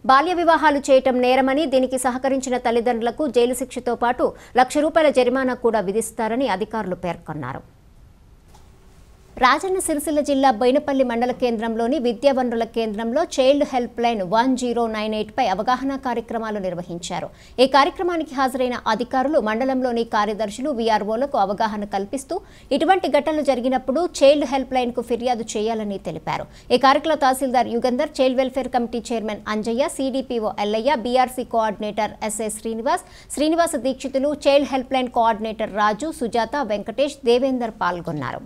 బాల్య వివాహాలు చేయటం నేరమని దీనికి సహకరించిన తల్లిదండ్రులకు జైలు శిక్షతో పాటు లక్ష రూపాయల జరిమానా కూడా విధిస్తారని అధికారులు పేర్కొన్నారు రాజన్న సిరిసిల్ల జిల్లా బోయినపల్లి మండల కేంద్రంలోని విద్యా వనరుల కేంద్రంలో child helpline one zero nine eight పై అవగాహన కార్యక్రమాలు నిర్వహించారు ఈ కార్యక్రమానికి హాజరైన అధికారులు మండలంలోని కార్యదర్శులు వీఆర్ఓలకు అవగాహన కల్పిస్తూ ఇటువంటి ఘటనలు జరిగినప్పుడు చైల్డ్ హెల్ప్ లైన్ కు ఫిర్యాదు చేయాలని తెలిపారు ఈ కార్యక్రమంలో tahsildar Yugandhar child welfare committee chairman Anjaiah CDPO Ellaiah BRC coordinator SA Srinivas Srinivasa Dikshitulu child helpline coordinator Raju Sujatha Venkatesh Devender పాల్గొన్నారు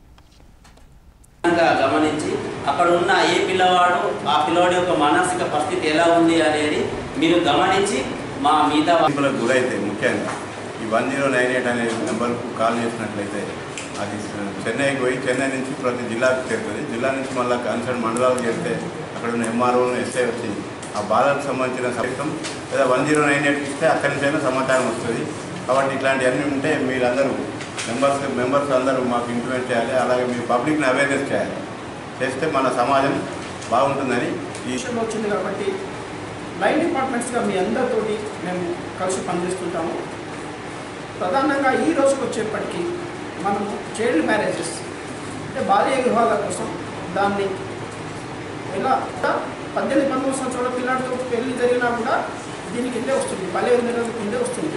గా గమనించి అక్కడ ఉన్న ఏ పిల్లవాడు ఆ పిల్లవాడి యొక్క మానసిక పరిస్థితి ఎలా ఉంది అనేది మీరు గమనించి మా మిగతా వా- కు గురైతే ముఖ్యంగా ఈ వన్ జీరో నైన్ ఎయిట్ అనే నెంబర్కు కాల్ చేసినట్లయితే అది చెన్నైకి పోయి చెన్నై నుంచి ప్రతి జిల్లాకు చేరుతుంది జిల్లా నుంచి మళ్ళీ కన్సర్న్ మండలాలకు చేరితే అక్కడ ఉన్న ఎంఆర్ఓను ఎస్ఐ వచ్చి ఆ బాధలకు సంబంధించిన సైతం లేదా వన్ జీరో నైన్ ఎయిట్కి ఇస్తే అక్కడి నుంచి అయినా సమాచారం వస్తుంది కాబట్టి ఇట్లాంటివన్నీ ఉంటే మీరందరూ మెంబర్స్ మెంబర్స్ అందరూ మాకు ఇంప్లిమెంట్ చేయాలి అలాగే మీరు పబ్లిక్ని అవేర్నెస్ చేయాలి చేస్తే మన సమాజం బాగుంటుందని ఈ విషయం వచ్చింది కాబట్టి లైన్ డిపార్ట్మెంట్స్గా మీ అందరితోటి మేము కలిసి పనిచేస్తుంటాము ప్రధానంగా ఈ రోజుకి వచ్చేప్పటికీ మనము చైల్డ్ మ్యారేజెస్ అంటే బాల్య వివాహాల కోసం దాన్ని ఎలా పద్దెనిమిది పంతొమ్మిది సంవత్సరాల పిల్లాడితో పెళ్లి జరిగినా కూడా దీని కిందే వస్తుంది బాల్య వివాహాల కిందే వస్తుంది